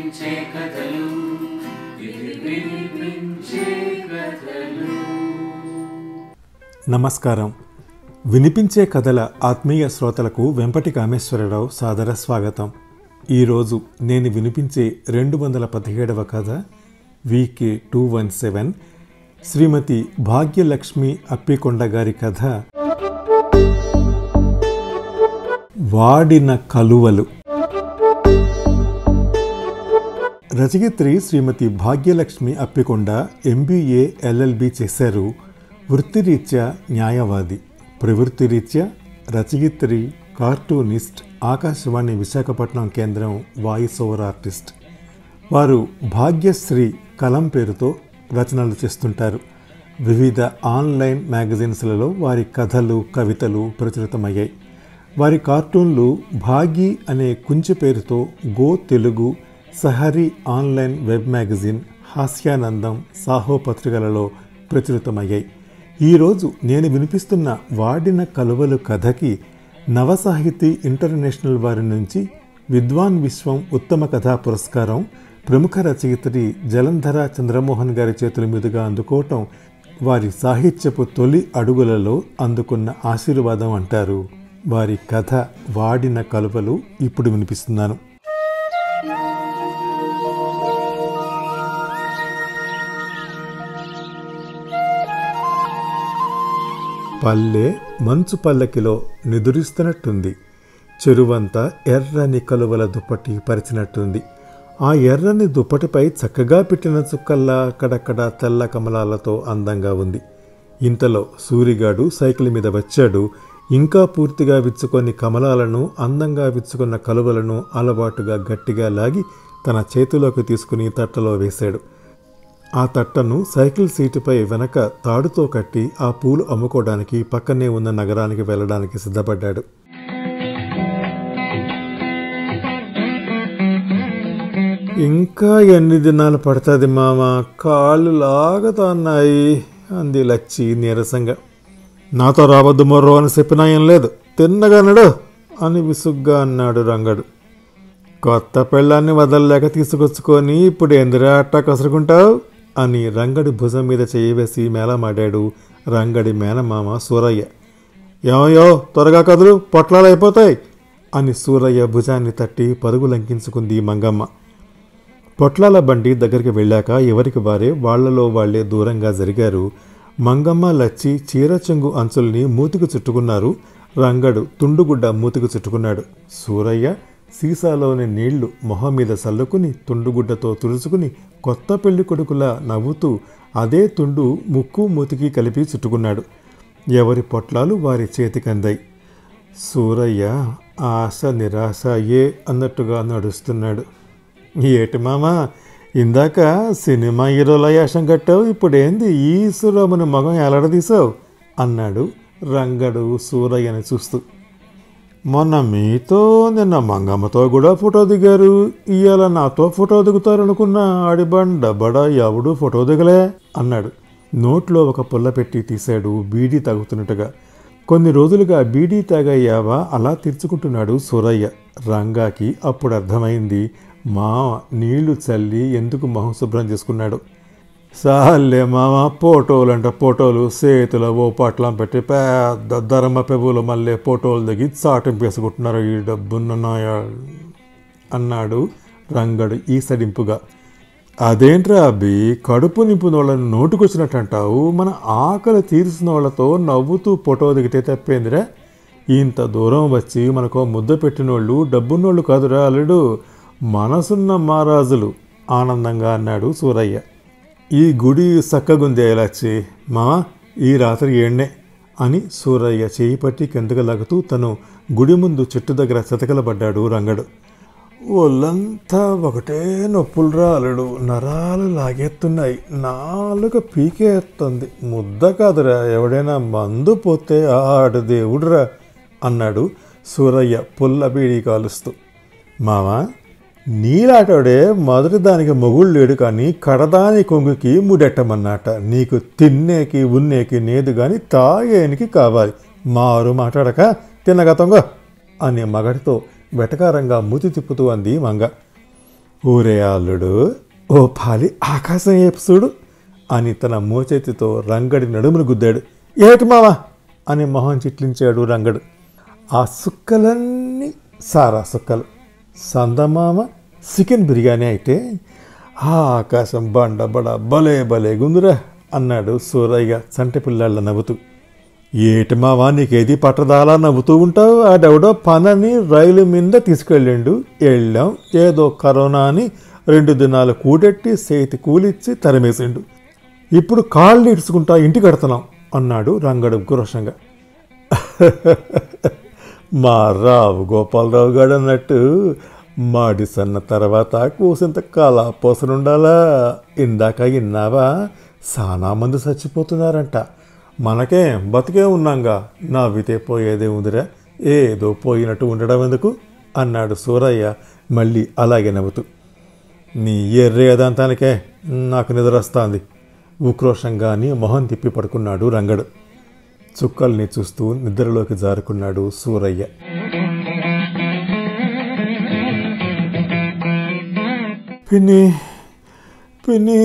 వినిపించే కథలు ఇవి వినిపించే కథలు నమస్కారం వినిపించే కథల ఆత్మీయ శ్రోతలకు వెంపటి కామేశ్వరరావు సాదర స్వాగతం ఈరోజు నేను వినిపించే రెండు వందల పదిహేడవ కథ VK two one seven Shrimati Bhagyalakshmi Appikonda గారి కథ వాడిన కలువలు రచయిత్రి శ్రీమతి భాగ్యలక్ష్మి అప్పికొండ ఎంబీఏ ఎల్ఎల్బి చేశారు వృత్తిరీత్యా న్యాయవాది ప్రవృత్తిరీత్యా రచయిత్రి కార్టూనిస్ట్ ఆకాశవాణి విశాఖపట్నం కేంద్రం వాయిస్ ఓవర్ ఆర్టిస్ట్ వారు భాగ్యశ్రీ కలం పేరుతో రచనలు చేస్తుంటారు వివిధ ఆన్లైన్ మ్యాగజైన్స్లలో వారి కథలు కవితలు ప్రచురితమయ్యాయి వారి కార్టూన్లు భాగి అనే కుంచె పేరుతో go Telugu Sahari online web magazine Hasyanandam Saho పత్రికలలో ప్రచురితమయ్యాయి ఈరోజు నేను వినిపిస్తున్న వాడిన కలువలు కథకి నవసాహితీ ఇంటర్నేషనల్ వారి నుంచి విద్వాన్ విశ్వం ఉత్తమ కథా పురస్కారం ప్రముఖ రచయిత్రి జలంధర చంద్రమోహన్ గారి చేతుల మీదుగా అందుకోవటం వారి సాహిత్యపు తొలి అడుగులలో అందుకున్న ఆశీర్వాదం అంటారు వారి కథ వాడిన కలువలు ఇప్పుడు వినిపిస్తున్నాను పల్లె మంచు పల్లకిలో నిదురిస్తున్నట్టుంది చెరువంతా ఎర్రని కలువల దుప్పటి పరిచినట్టుంది ఆ ఎర్రని దుప్పటిపై చక్కగా పెట్టిన చుక్కల్లా అక్కడక్కడ తెల్ల కమలాలతో అందంగా ఉంది ఇంతలో సూరిగాడు సైకిల్ మీద వచ్చాడు ఇంకా పూర్తిగా విచ్చుకొని కమలాలను అందంగా విచ్చుకున్న కలువలను అలవాటుగా గట్టిగా లాగి తన చేతిలోకి తీసుకుని తట్టలో వేశాడు ఆ తట్టను సైకిల్ సీటుపై వెనక తాడుతో కట్టి ఆ పూలు అమ్ముకోవడానికి పక్కనే ఉన్న నగరానికి వెళ్ళడానికి సిద్ధపడ్డాడు ఇంకా ఎన్ని దినాలు పడుతుంది మామ కాళ్ళు లాగుతున్నాయి అంది లచ్చి నీరసంగా నాతో రావద్దు మొర్రో అని చెప్పినా ఏం లేదు తిన్నగా నడు అని విసుగ్గా అన్నాడు రంగడు కొత్త పెళ్ళాన్ని వదలలేక తీసుకొచ్చుకొని ఇప్పుడు ఎందురా అట్టా కసురుకుంటావు అని రంగడి భుజం మీద చేయి వేసి మేళమాడాడు రంగడి మేనమామ సూరయ్య ఏమయ్యో త్వరగా కదులు పొట్లాలు అయిపోతాయి అని సూరయ్య భుజాన్ని తట్టి పరుగు లంకించుకుంది మంగమ్మ పొట్లాల బండి దగ్గరికి వెళ్ళాక ఎవరికి వారే వాళ్లలో వాళ్లే దూరంగా జరిగారు మంగమ్మ లచ్చి చీర చెంగు అంచుల్ని మూతికి చుట్టుకున్నారు రంగడు తుండుగుడ్డ మూతికి చుట్టుకున్నాడు సూరయ్య సీసాలోని నీళ్లు మొహం మీద చల్లుకుని తుండుగుడ్డతో తుడుచుకుని కొత్త పెళ్లి కొడుకులా నవ్వుతూ అదే తుండు ముక్కు మూతికి కలిపి చుట్టుకున్నాడు ఎవరి పొట్లాలు వారి చేతికందాయి సూరయ్య ఆశ నిరాశ ఏ అన్నట్టుగా నడుస్తున్నాడు ఏటి మామా ఇందాక సినిమా హీరోల యాషం కట్టావు ఇప్పుడేంది ఈ సురాముని మగం ఎలాడదీసావు అన్నాడు రంగడు సూరయ్యని చూస్తూ మొన్న మీతో నిన్న మంగమ్మతో కూడా ఫోటో దిగారు ఇవాళ నాతో ఫోటో దిగుతారనుకున్న ఆడిబండ బడా ఎవడు ఫోటో దిగలే అన్నాడు నోట్లో ఒక పుల్ల పెట్టి తీశాడు బీడీ తాగుతున్నట్టుగా కొన్ని రోజులుగా బీడీ తాగయ్యావా అలా తీర్చుకుంటున్నాడు సూరయ్య రంగాకి అప్పుడు అర్థమైంది మామ నీళ్లు చల్లి ఎందుకు మొహం శుభ్రం చేసుకున్నాడు సాలే మామ ఫోటోలు అంట ఫోటోలు చేతిలో ఓ పట్లం పెట్టి పెద్ద ధర్మ పెబులు మళ్ళీ ఫోటోలు దిగి చాటింపు వేసుకుంటున్నారు ఈ డబ్బున్ననాయా అన్నాడు రంగడు ఈసడింపుగా అదేంట్రా అబ్బి కడుపు నింపున వాళ్ళని నోటుకొచ్చినట్టు అంటావు మన ఆకలి తీర్చిన వాళ్ళతో నవ్వుతూ ఫోటో దిగితే తప్పేందిరా ఇంత దూరం వచ్చి మనకు ముద్ద పెట్టినోళ్ళు డబ్బున్నోళ్ళు కాదురా అల్లుడు మనసున్న మహారాజులు ఆనందంగా అన్నాడు సూరయ్య ఈ గుడి సక్కగుందే లచ్చి మా ఈ రాత్రి ఏడ్నే అని సూరయ్య చేయి పట్టి కిందకు లాగుతూ తను గుడి ముందు చెట్టు దగ్గర చతకలబడ్డాడు రంగడు ఒళ్ళంతా ఒకటే నొప్పులు రాలడు నరాలు లాగేస్తున్నాయి నాలుక పీకేస్తుంది ముద్ద కాదురా ఎవడైనా మందు పోతే ఆడు దేవుడురా అన్నాడు సూరయ్య పుల్ల బీడీ కాలుస్తూ మావా నీలాటోడే మొదటి దానికి మొగుళ్ళు లేడు కానీ కడదాని కొంగుకి ముడెట్టమన్నట నీకు తిన్నేకి ఉన్నేకి నేదు కానీ తాగేనికి కావాలి మారు మాట్లాడక తిన్నగతంగా అనే మగడితో వెటకారంగా మూతి తిప్పుతూ అంది మంగ ఊరే అల్లుడు ఓ పాలి ఆకాశం ఏపుసుడు అని తన మోచేతితో రంగడి నడుమును గుద్దాడు ఏటి మావా అని మొహం చిట్లించాడు రంగడు ఆ సుక్కలన్నీ సారా సుక్కలు సందమామ చికెన్ బిర్యానీ అయితే ఆ ఆకాశం బండ బడ భలే భలే గుందురా అన్నాడు సూరయ్య చంటి పిల్లాళ్ళ నవ్వుతూ ఏటి మావా నీకేది పట్టదాలా నవ్వుతూ ఉంటావు ఆడెవడో పనని రైలు మీద తీసుకెళ్ళిండు వెళ్ళాం ఏదో కరోనా అని రెండు దినాలు కూడెట్టి చేతి కూలిచ్చి తరిమేసిండు ఇప్పుడు కాళ్ళు ఇడుచుకుంటా ఇంటి కడుతున్నాం అన్నాడు రంగడు గురషంగా మా రావు గోపాలరావు గారు అన్నట్టు మాడి సన్న తర్వాత కూసింత కళాపోసనుండాలా ఇందాక ఇన్నావా చాలా మంది చచ్చిపోతున్నారంట మనకే బతికే ఉన్నాంగా నవ్వితే పోయేదే ఉందిరా ఏదో పోయినట్టు ఉండడం ఎందుకు అన్నాడు సూరయ్య మళ్ళీ అలాగే నవ్వుతూ నీ ఎర్రేదంతానికే నాకు నిద్ర వస్తుంది ఉక్రోషంగా అని మొహం తిప్పి పడుకున్నాడు రంగడు చుక్కల్ని చూస్తూ నిద్రలోకి జారుకున్నాడు సూరయ్య పిన్ని పిన్ని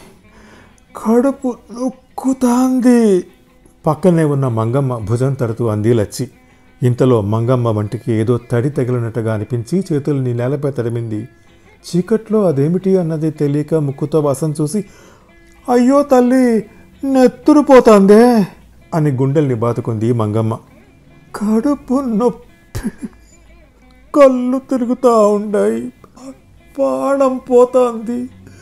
కడుపు నొక్కుతాంది పక్కనే ఉన్న మంగమ్మ భుజం తడుతూ అంది లచ్చి ఇంతలో మంగమ్మ వంటికి ఏదో తడి తగిలినట్టుగా అనిపించి చేతుల్ని నేలపై తడిమింది చీకట్లో అదేమిటి అన్నది తెలియక ముక్కుతో వాసన చూసి అయ్యో తల్లి నెత్తురు పోతాందే అని గుండెల్ని బాదుకుంది మంగమ్మ కడుపు నొప్పి కళ్ళు తిరుగుతూ ఉండాయి పాడం పోతాంది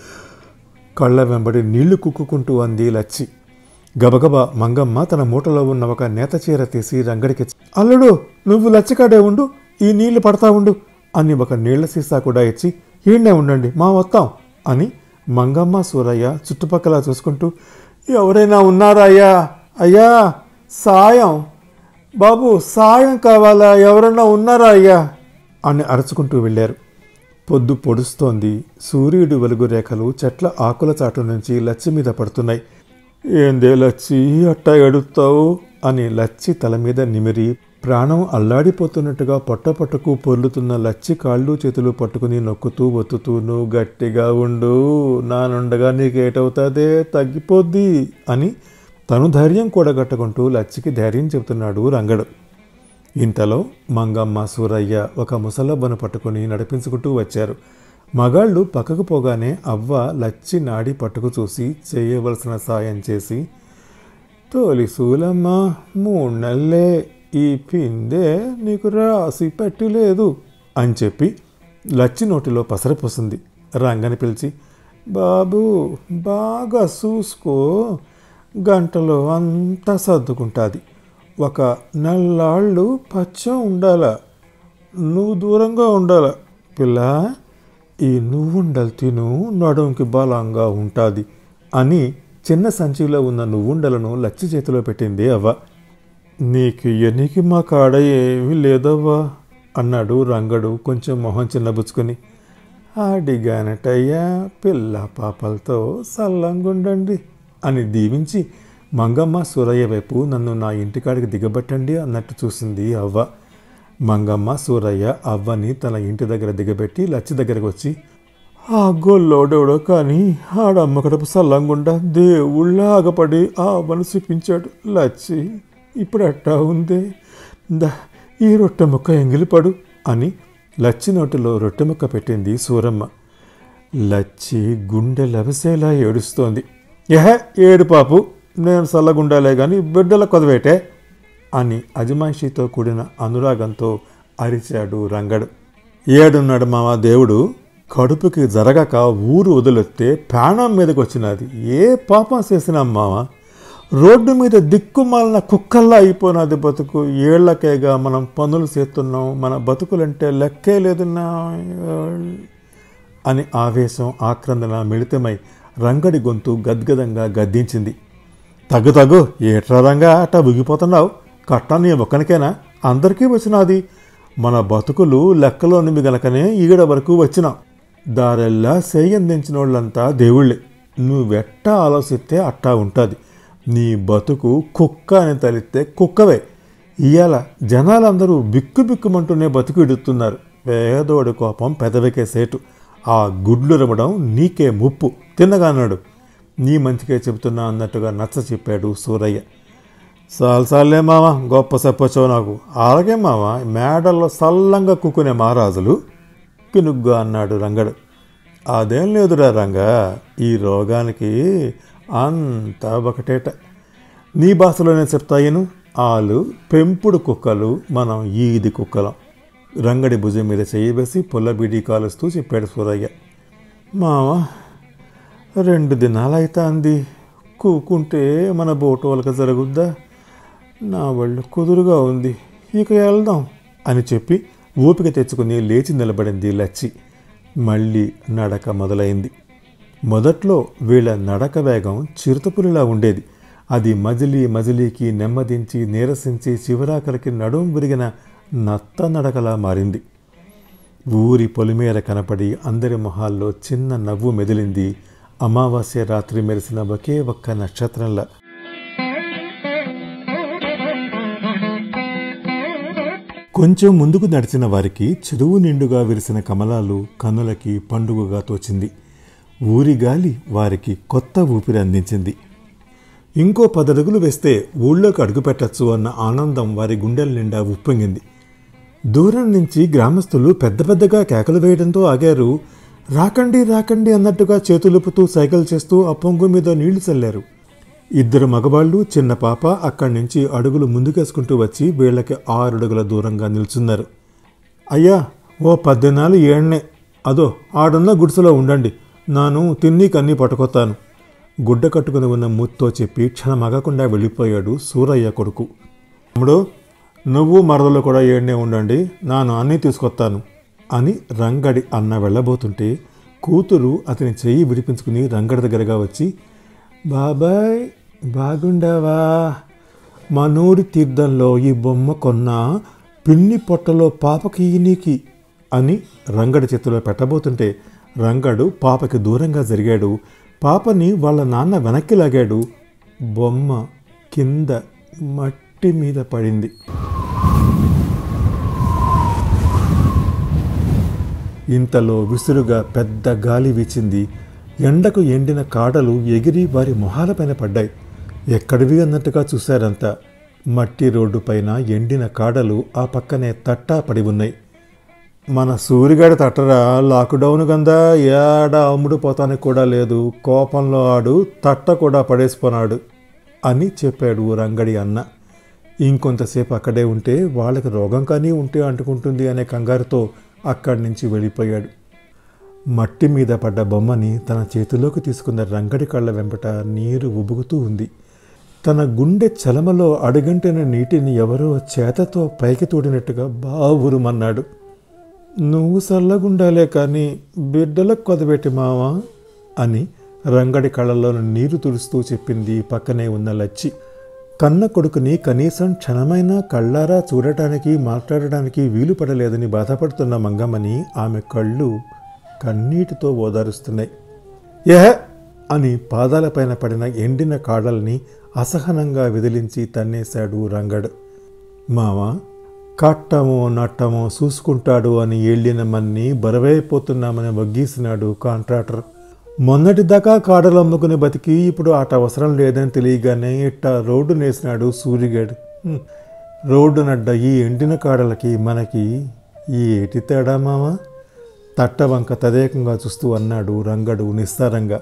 కళ్ళ వెంబడి నీళ్లు కుక్కుకుంటూ అంది లచ్చి గబగబా మంగమ్మ తన మూటలో ఉన్న ఒక నేత చీర తీసి రంగడికి ఇచ్చి, అల్లుడు నువ్వు లచ్చికాడే ఉండు ఈ నీళ్లు పడతా ఉండు అని ఒక నీళ్ల సీసా కూడా ఇచ్చి ఈయన్నే ఉండండి మా వస్తాం అని మంగమ్మ సూరయ్య చుట్టుపక్కల చూసుకుంటూ ఎవరైనా ఉన్నారా అయ్యా అయ్యా సాయం బాబు సాయం కావాలా ఎవరన్నా ఉన్నారా అయ్యా అని అరుచుకుంటూ వెళ్ళారు పొద్దు పొడుస్తోంది సూర్యుడి వెలుగు రేఖలు చెట్ల ఆకుల చాటు నుంచి లచ్చి మీద పడుతున్నాయి ఏందే లచ్చి అట్టా ఎడుతావు అని లచ్చి తల మీద నిమిరి ప్రాణం అల్లాడిపోతున్నట్టుగా పొట్ట పొట్టకు పొర్లుతున్న లచ్చి కాళ్ళు చేతులు పట్టుకుని నొక్కుతూ ఒత్తుతూను గట్టిగా ఉండు నానుండగా నీకేటవుతాదే తగ్గిపోద్ది అని తను ధైర్యం కూడగట్టుకుంటూ లచ్చికి ధైర్యం చెబుతున్నాడు రంగడు ఇంతలో మంగమ్మ సూరయ్య ఒక ముసలబ్బను పట్టుకుని నడిపించుకుంటూ వచ్చారు మగాళ్ళు పక్కకు పోగానే అవ్వ లచ్చి నాడి పట్టుకు చూసి చేయవలసిన సాయం చేసి తోలి సూలమ్మ మూడు నెలలే ఈ పిందే నీకు రాసి పెట్టలేదు అని చెప్పి లచ్చి నోటిలో పసరపోసింది రంగని పిలిచి బాబు బాగా చూసుకో గంటలో అంతా సర్దుకుంటుంది ఒక నెల్లాళ్ళు పచ్చం ఉండాల నువ్వు దూరంగా ఉండాల పిల్ల ఈ నువ్వుండలు తిను నడుంకి బలంగా ఉంటుంది అని చిన్న సంచిలో ఉన్న నువ్వుండలను లచ్చి చేతిలో పెట్టింది అవ్వ నీకు ఎనికి మా కాడ ఏమీ లేదవ్వా అన్నాడు రంగడు కొంచెం మొహం చిన్నబుచ్చుకొని అడిగానటయ్యా పిల్ల పాపలతో సల్లంగుండండి అని దీవించి మంగమ్మ సూరయ్య వైపు నన్ను నా ఇంటికాడికి దిగబెట్టండి అన్నట్టు చూసింది అవ్వ మంగమ్మ సూరయ్య అవ్వని తన ఇంటి దగ్గర దిగబెట్టి లచ్చి దగ్గరకు వచ్చి ఆ గొల్లోడెవడో కానీ ఆడమ్మ కడుపు సల్లంగుండా దేవుళ్ళ ఆగపడి ఆ అవ్వను చూపించాడు లచ్చి ఇప్పుడు అట్టా ఉందే దా ఈ రొట్టె ముక్క ఎంగిలిపడు అని లచ్చి నోటిలో రొట్టె ముక్క పెట్టింది సూరమ్మ లచ్చి గుండె లవసేలా ఏడుస్తోంది ఏహే ఏడు పాపు నేను సల్లగుండాలే గాని బిడ్డల కొదవేటే అని అజమాయిషీతో కూడిన అనురాగంతో అరిచాడు రంగడు ఏడున్నాడు మామ దేవుడు కడుపుకి జరగక ఊరు వదిలొస్తే ప్రాణం మీదకి వచ్చినది ఏ పాపం చేసినా మామ రోడ్డు మీద దిక్కుమాలిన కుక్కల్లా అయిపోయినది బతుకు ఏళ్లకేగా మనం పనులు చేస్తున్నాం మన బతుకులంటే లెక్కే లేదన్నా అని ఆవేశం ఆక్రందన మిళితమై రంగడి గొంతు గద్గదంగా గద్దించింది తగ్గు తగ్గు ఏట్రా రంగా అట్టా ఉగిపోతున్నావు కట్టం నీ ఒక్కనికేనా అందరికీ వచ్చినది మన బతుకులు లెక్కలోనివి గనకనే ఈగడ వరకు వచ్చినాం దారెల్లా సేయందించిన వాళ్ళంతా దేవుళ్ళే నువ్వెట్టా ఆలోచిస్తే అట్టా ఉంటుంది నీ బతుకు కుక్క అని తలిస్తే కుక్కవే ఇవాళ జనాలందరూ బిక్కు బిక్కుమంటూనే బతుకు ఇడుతున్నారు పేదోడి కోపం పెదవికే సేటు ఆ గుడ్లు రమ్మడం నీకే ముప్పు తిన్నగా అన్నాడు నీ మంచికే చెబుతున్నా అన్నట్టుగా నచ్చ చెప్పాడు సూరయ్య సాల్సాలే మామ గొప్ప చెప్పొచ్చావు నాకు అలాగే మామ మేడల్లో సల్లంగా కుక్కునే మహారాజులు పినుగ్గా అన్నాడు రంగడు అదేం లేదురా రంగా ఈ రోగానికి అంతా ఒకటేట నీ భాషలోనే చెప్తాయిను ఆలు పెంపుడు కుక్కలు మనం ఈది కుక్కలం రంగడి భుజం మీద చేయవేసి పుల్లబీడి కాలుస్తూ చెప్పాడు సూరయ్య మామ రెండు దినాలైతే అంది కూకుంటే మన బోటు వాళ్ళక జరుగుద్దా నా ఒళ్ళు కుదురుగా ఉంది ఇక వెళ్దాం అని చెప్పి ఓపిక తెచ్చుకుని లేచి నిలబడింది లచ్చి మళ్ళీ నడక మొదలైంది మొదట్లో వీళ్ళ నడక వేగం చిరుతపులిలా ఉండేది అది మజిలీ మజిలీకి నెమ్మదించి నీరసించి చివరాకరికి నడుం విరిగిన నత్త నడకలా మారింది ఊరి పొలిమేర కనపడి అందరి మొహాల్లో చిన్న నవ్వు మెదిలింది అమావాస్య రాత్రి మెరిసిన ఒకే ఒక్క నక్షత్రంలా కొంచెం ముందుకు నడిచిన వారికి చెరువు నిండుగా విరిసిన కమలాలు కన్నులకి పండుగగా తోచింది ఊరి గాలి వారికి కొత్త ఊపిరి అందించింది ఇంకో పదడుగులు వేస్తే ఊళ్ళోకి అడుగుపెట్టచ్చు అన్న ఆనందం వారి గుండెల నిండా ఉప్పొంగింది దూరం నుంచి గ్రామస్తులు పెద్ద పెద్దగా కేకలు వేయడంతో ఆగారు రాకండి రాకండి అన్నట్టుగా చేతులుపుతూ సైకిల్ చేస్తూ ఆ పొంగు మీద నీళ్లు చల్లారు ఇద్దరు మగవాళ్ళు చిన్న పాప అక్కడి నుంచి అడుగులు ముందుకేసుకుంటూ వచ్చి వీళ్ళకి ఆరడుగుల దూరంగా నిల్చున్నారు అయ్యా ఓ పద్దెనాలు ఏళ్నే అదో ఆడున్న గుడిసెలో ఉండండి నాను తిన్ని కన్నీ పట్టుకొత్తాను గుడ్డ కట్టుకుని ఉన్న మూత్తో చెప్పి క్షణమగకుండా వెళ్ళిపోయాడు సూరయ్య కొడుకు తమ్ముడు నువ్వు మరదలు కూడా ఏడ్నే ఉండండి నాను అన్నీ తీసుకొస్తాను అని రంగడి అన్న వెళ్ళబోతుంటే కూతురు అతని చెయ్యి విడిపించుకుని రంగడి దగ్గరగా వచ్చి బాబాయ్ బాగుండావా మా నూరి తీర్థంలో ఈ బొమ్మ కొన్న పిన్ని పొట్టలో పాపకి ఈనీకి అని రంగడి చేతిలో పెట్టబోతుంటే రంగడు పాపకి దూరంగా జరిగాడు పాపని వాళ్ళ నాన్న వెనక్కి లాగాడు బొమ్మ కింద మట్టి మీద పడింది ఇంతలో విసురుగా పెద్ద గాలి వీచింది ఎండకు ఎండిన కాడలు ఎగిరి వారి మొహాలపైన పడ్డాయి ఎక్కడివి అన్నట్టుగా చూశారంతా మట్టి రోడ్డు పైన ఎండిన కాడలు ఆ పక్కనే తట్టా పడి ఉన్నాయి మన సూరిగాడి తట్టరా లాక్డౌన్ గందా ఏడ అమ్ముడు పోతానికి కూడా లేదు కోపంలో ఆడు తట్ట కూడా పడేసిపోనాడు అని చెప్పాడు రంగడి అన్న ఇంకొంతసేపు అక్కడే ఉంటే వాళ్ళకి రోగం కానీ ఉంటే అంటుకుంటుంది అనే కంగారుతో అక్కడి నుంచి వెళ్ళిపోయాడు మట్టి మీద పడ్డ బొమ్మని తన చేతిలోకి తీసుకున్న రంగడి కళ్ళ వెంబట నీరు ఉబుకుతూ ఉంది తన గుండె చలమలో అడుగంటిన నీటిని ఎవరో చేతతో పైకి తోడినట్టుగా బావురుమన్నాడు నువ్వు చల్లగుండాలే కానీ బిడ్డలకు కొదబెట్టి మావా అని రంగడి కళ్ళలోని నీరు తుడుస్తూ చెప్పింది పక్కనే ఉన్న లచ్చి కన్న కొడుకుని కనీసం క్షణమైనా కళ్ళారా చూడటానికి మాట్లాడడానికి వీలు పడలేదని బాధపడుతున్న మంగమ్మని ఆమె కళ్ళు కన్నీటితో ఓదారుస్తున్నాయి ఏహ అని పాదాలపైన పడిన ఎండిన కాడల్ని అసహనంగా విదిలించి తన్నేశాడు రంగడు మావా కట్టమో నట్టమో చూసుకుంటాడు అని ఏళ్ళిన మన్ని బరవైపోతున్నామని వగ్గీసినాడు కాంట్రాక్టర్ మొన్నటిదాకా కాడలు అమ్ముకుని బతికి ఇప్పుడు ఆట అవసరం లేదని తెలియగానే ఇట్ట రోడ్డు నేసినాడు సూరిగాడు హ్మ్. రోడ్డు నడ్డ ఈ ఎండిన కాడలకి మనకి ఈ ఏటి తేడా మామా తట్ట వంక తదేకంగా చూస్తూ అన్నాడు రంగడు నిస్సారంగా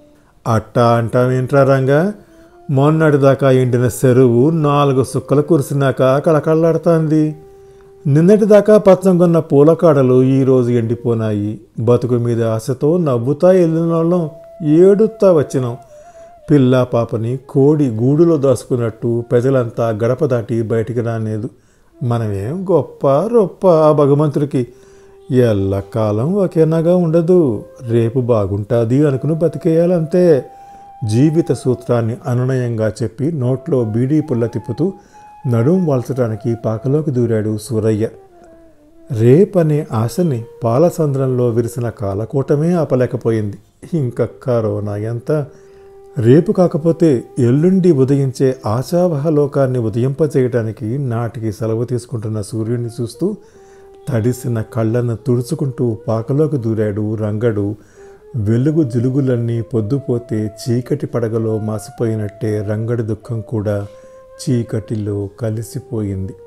అట్టా అంటావేంట్రా రంగా మొన్నటిదాకా ఎండిన చెరువు నాలుగు సుక్కలు కురిసినాక కళకళ్ళాడుతోంది నిన్నటిదాకా పచ్చంగొన్న పూలకాడలు ఈరోజు ఎండిపోనాయి బతుకు మీద ఆశతో నవ్వుతా వెళ్ళిన వాళ్ళం ఏడుతా వచ్చినాం పిల్ల పాపని కోడి గూడులో దాచుకున్నట్టు ప్రజలంతా గడప దాటి బయటికి రానేదు మనమేం గొప్ప రొప్ప ఆ భగవంతుడికి ఎల్లకాలం ఒకేనాగా ఉండదు రేపు బాగుంటుంది అనుకుని బతికేయాలంతే జీవిత సూత్రాన్ని అనునయంగా చెప్పి నోట్లో బీడీ పుల్ల తిప్పుతూ నడుం వాల్చడానికి పాకలోకి దూరాడు సూరయ్య రేపనే ఆశని పాలసంద్రంలో విరిసిన కాలకూటమే ఆపలేకపోయింది ఇంకా కరోనా ఎంత రేపు కాకపోతే ఎల్లుండి ఉదయించే ఆశావహ లోకాన్ని ఉదయింపచేయటానికి నాటికి సెలవు తీసుకుంటున్న సూర్యుడిని చూస్తూ తడిసిన కళ్ళను తుడుచుకుంటూ పాకలోకి దూరాడు రంగడు వెలుగు జిలుగులన్నీ పొద్దుపోతే చీకటి పడగలో మాసిపోయినట్టే రంగడి దుఃఖం కూడా చీకటిలో కలిసిపోయింది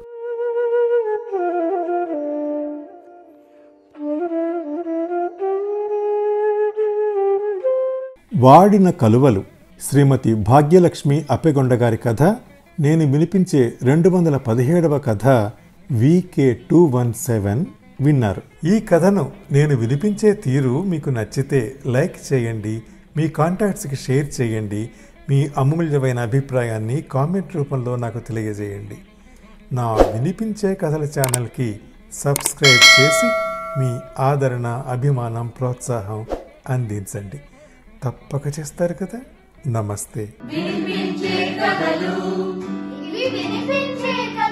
వాడిన కలువలు శ్రీమతి భాగ్యలక్ష్మి అప్పెగొండ గారి కథ నేను వినిపించే రెండు వందల పదిహేడవ కథ వికే టూ వన్ సెవెన్ విన్నారు ఈ కథను నేను వినిపించే తీరు మీకు నచ్చితే లైక్ చేయండి మీ కాంటాక్ట్స్కి షేర్ చేయండి మీ అమూల్యమైన అభిప్రాయాన్ని కామెంట్ రూపంలో నాకు తెలియజేయండి నా వినిపించే కథల ఛానల్కి సబ్స్క్రైబ్ చేసి మీ ఆదరణ అభిమానం ప్రోత్సాహం అందించండి తప్పక చేస్తారు కదా నమస్తే వినిపించే కథలు ఇవి వినిపించే కథలు